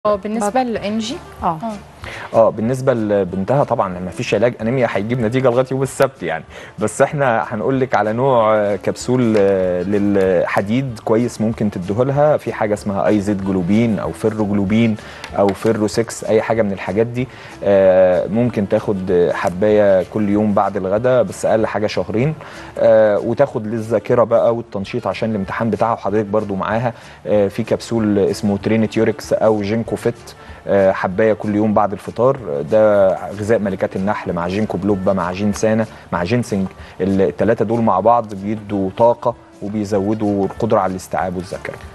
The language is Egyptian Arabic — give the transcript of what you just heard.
اه بالنسبه لانجي اه اه بالنسبه لبنتها طبعا ما فيش علاج انيميا هيجيب نتيجه لغايه يوم السبت يعني بس احنا هنقول لك على نوع آه، كبسول آه، للحديد كويس ممكن تديه في حاجه اسمها اي زد جلوبين او فيرو جلوبين او فيرو 6 اي حاجه من الحاجات دي آه، ممكن تاخد حبايه كل يوم بعد الغداء بس اقل حاجه شهرين آه، وتاخد للذاكره بقى والتنشيط عشان الامتحان بتاعها وحضرتك برضو معاها آه، في كبسول اسمه ترينيتيوركس او جينكو فيت آه، حبايه كل يوم بعد الفطار آه، ده غذاء ملكات النحل مع جينكو بلوبا مع جينسانا مع جينسنج الثلاثه دول مع بعض بيدوا طاقه وبيزودوا القدره على الاستيعاب والذاكره